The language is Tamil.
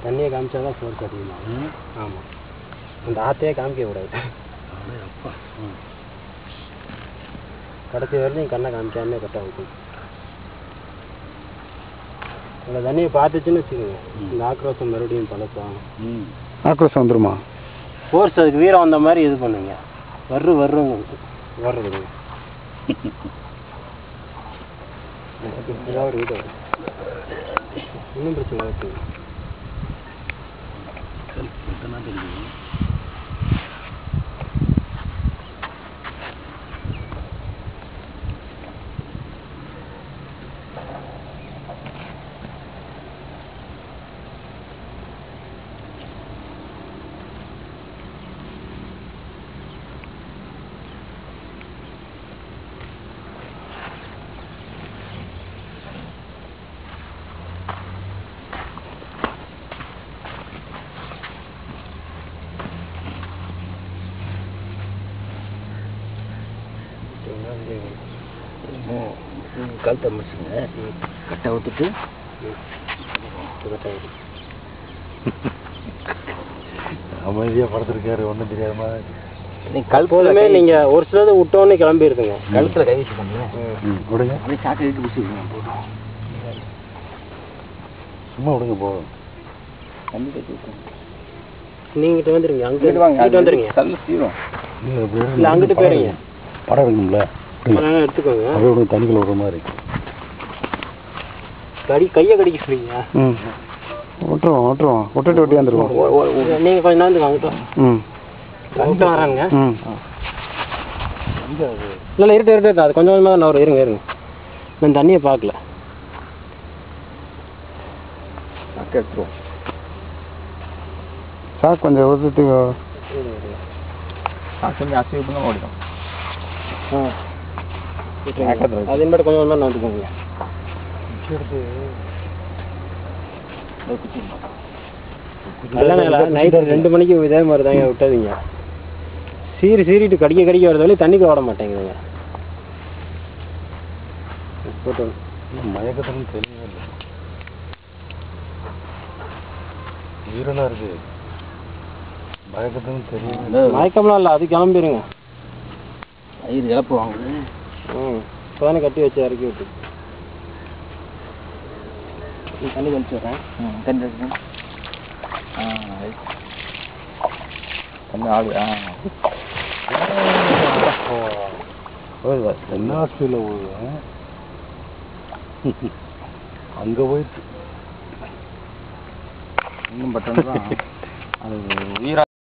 தண்ணியை காமிச்சா தான் ஃபோர்ஸ் அதிகமாகும் ஆமாம் அந்த ஆற்றையே காமிக்க கூடாது அப்பா ம் கடைசி வரையும் கண்ணை காமிக்காம கட்ட வைக்கும் அந்த தண்ணியை பார்த்துச்சுன்னு வச்சுக்கோங்க இந்த ஆக்ரோஷம் மறுபடியும் பழக்கம் ம் ஆக்ரோஷம் வந்துருமா ஃபோர்ஸ் அதுக்கு வீரம் வந்த மாதிரி இது பண்ணுங்க வர்று வர்றவங்க வர்றதுங்க ஏதாவது ஒரு இது வரும். ஒன்றும் பிரச்சனை இருக்கு இதெல்லாம் தெரியும் கழுத்தை முடிச்சுங்க கட்டை ஊற்றுட்டு அமைதியாக படுத்துருக்காரு ஒன்றும் தெரியாம நீங்கள் கல் போதுமே நீங்கள் ஒரு சிலது விட்டோன்னே கிளம்பி இருக்குங்க கழுத்துல கை வச்சு பண்ணுங்க ம் விடுங்க அப்படியே சாக்கை இழுத்து பிடிச்சிருக்கீங்க போதும் சும்மா விடுங்க போதும் தண்ணி கட்டி விட்டுருங்க. நீங்கிட்ட வந்துருங்க அங்கே இங்கிட்டு வாங்க இங்கிட்டு வந்துருங்க கல்லு சீரும் இல்லை அப்படி இல்லை எடுங்க. அங்கிட்டு போயிருங்க படம் எடுக்கணும்ல விடுங்க அதனால எடுத்துக்கோங்க அப்படியே விடுங்க தண்ணிக்குள்ள விடுற மாதிரி கடி கையை கடிக்க சொல்றீங்க ம் விட்டுருவோம் விட்டுருவோம் விட்டுட்டு வெட்டியாந்துருவோம் நீங்கள் கொஞ்சம் நேரத்துக்கு அங்கிட்ட ம் அங்கிட்ட வராங்க ம் எங்கே அது இல்லை இல்லை இருட்டு இருட்டு அது கொஞ்சம் கொஞ்சமாக தான் வரும் இருங்க இருங்க நான் தண்ணியை பார்க்கல சாக்கை எடுத்துருவோம் சார் கொஞ்சம் ஊற்றிட்டு சாக்கு கொஞ்சம் அசைவு பண்ண ஓடிடும் அதே மாதிரி கொஞ்சம் கொஞ்சமாக நோட்டுக்கோங்க நல்ல நேரம் நைட்டு ரெண்டு மணிக்கு இதே மாதிரி தாங்க விட்டாதீங்க சீறி சீறிட்டு கடிக்க கடிக்க வரது வழி தண்ணிக்கு ஓட மாட்டேங்குதுங்க போட்டு மயக்கத்துன்னு தெரியவே இல்லை உயிரெல்லாம் இருக்கு மயக்கத்துன்னு தெரியவே இல்லை மயக்கம்லாம் இல்லை அது கிளம்பிடுங்க இது இழப்புவாங்க ம் இப்போதானே கட்டி வச்சு இறக்கி விட்டு நீ தண்ணி கழிச்சு வரேன் ம் தண்ணி வச்சுக்கோங்க ஆ ரைட் தண்ணி ஆடு ஆ என்ன ஹாஸ்பிட்டலில் போகுது அங்கே போயிட்டு இன்னும் பட்டன் அது உயிரா